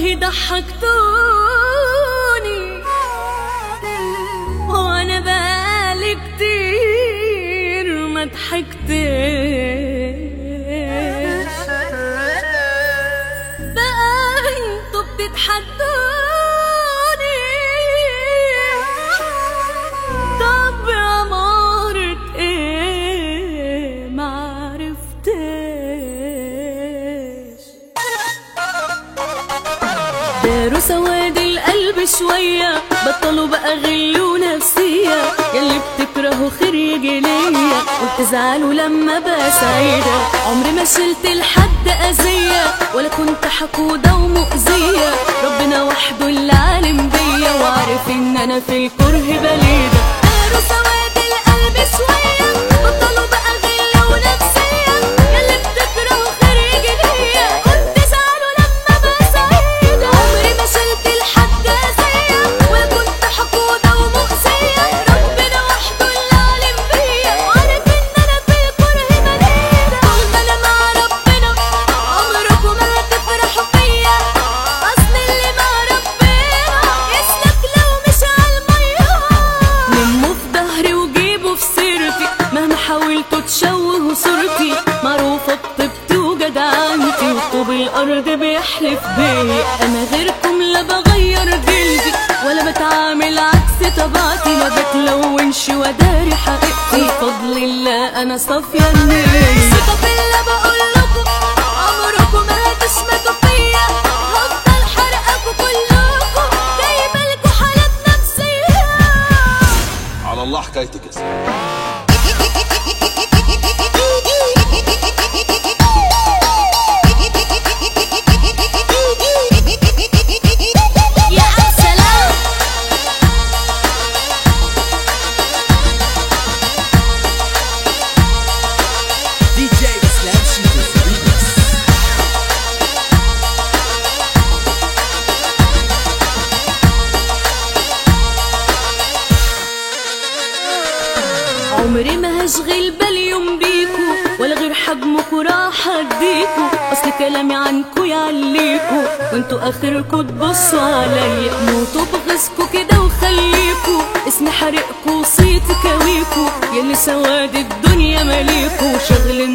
والله ضحكتوني وانا بقالي كتير ما ضحكتش بقى انتوا بتتحدوني طب يا مرت ايه معرفتش داروا سواد القلب شوية بطلوا بقى غلوا نفسية يلي بتكرهوا خير يجي ليا وبتزعلوا لما بقى سعيدة عمري ما شلت لحد أذية ولا كنت حقودة ومؤذية ربنا وحده اللي عالم بيا وعارف إن أنا في الكره بليدة داروا سواد القلب شوية بطلوا بقى غلوا نفسية يلي بتكرهوا خير يجي ليا وبتزعلوا لما بقى سعيدة عمري ما شلت لحد أذية ولا كنت حقودة ومؤذية ربنا وحده اللي عالم بيا وعارف إن أنا في الكره بليدة طول ما أنا مع ربنا عمركم ما هتفرحوا فيا أصل اللي مع ربنا يسلك لو مش عالمية لموا في ظهري وجيبوا في سيرتي مهما حاولتوا تشوهوا صورتي معروفة بطيبتي وجدعنتي وطوب الأرض بيحلف بيا أنا غيركم لا بغير جلدي ولا بتعامل عكس طبيعتي ما بتلونش وداري حقيقتي بفضل الله أنا صافية النية ثقة بالله بقول لكم عمركم ما هتشمتوا فيا هفضل حرقكوا كلكم جايبلكوا حالات نفسية على الله حكايتك يا سيدي يا عم سلام DJ Islam Shitos Remix عمري ما هشغل بالي يوم بيكو ولا غير حجمكوا راح اديكو اصل كلامي عنكو يعليكو وانتوا اخركوا تبصوا عليا موتوا بغيظكوا كده وخليكو اسمي حرقكوا وصيتي كويكو يلي سواد الدنيا مليكو شغل